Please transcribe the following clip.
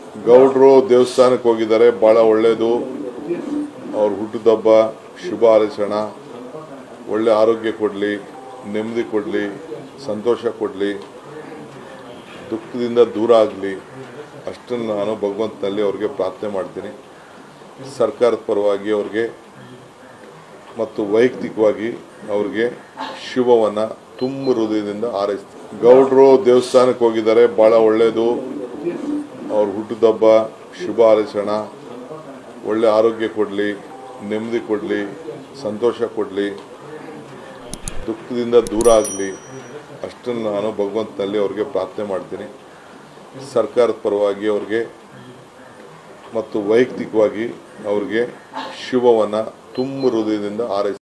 ಗೌಡ್ರು ದೇವಸ್ಥಾನಕ್ಕೆ ಹೋಗಿದ್ದಾರೆ ಭಾಳ ಒಳ್ಳೆಯದು ಅವ್ರ ಹುಟ್ಟುದಬ್ಬ ಶುಭ ಹಾರೈಸೋಣ ಒಳ್ಳೆ ಆರೋಗ್ಯ ಕೊಡಲಿ ನೆಮ್ಮದಿ ಕೊಡಲಿ ಸಂತೋಷ ಕೊಡಲಿ ದುಃಖದಿಂದ ದೂರ ಆಗಲಿ ಅಷ್ಟನ್ನು ನಾನು ಭಗವಂತನಲ್ಲಿ ಅವ್ರಿಗೆ ಪ್ರಾರ್ಥನೆ ಮಾಡ್ತೀನಿ ಸರ್ಕಾರದ ಪರವಾಗಿ ಅವ್ರಿಗೆ ಮತ್ತು ವೈಯಕ್ತಿಕವಾಗಿ ಅವ್ರಿಗೆ ಶುಭವನ್ನು ತುಂಬ ಹೃದಯದಿಂದ ಹಾರೈಸ್ತೀನಿ ಗೌಡ್ರು ದೇವಸ್ಥಾನಕ್ಕೆ ಹೋಗಿದ್ದಾರೆ ಭಾಳ ಒಳ್ಳೆಯದು ಅವ್ರ ಹುಟ್ಟುದಬ್ಬ ಶುಭ ಹಾರೈಸೋಣ ಒಳ್ಳೆ ಆರೋಗ್ಯ ಕೊಡಲಿ ನೆಮ್ಮದಿ ಕೊಡಲಿ ಸಂತೋಷ ಕೊಡಲಿ ದುಃಖದಿಂದ ದೂರ ಆಗಲಿ ಅಷ್ಟನ್ನು ನಾನು ಭಗವಂತನಲ್ಲಿ ಅವ್ರಿಗೆ ಪ್ರಾರ್ಥನೆ ಮಾಡ್ತೀನಿ ಸರ್ಕಾರದ ಪರವಾಗಿ ಅವ್ರಿಗೆ ಮತ್ತು ವೈಯಕ್ತಿಕವಾಗಿ ಅವ್ರಿಗೆ ಶುಭವನ್ನು ತುಂಬ ಹೃದಯದಿಂದ ಹಾರೈಸ್ತೀನಿ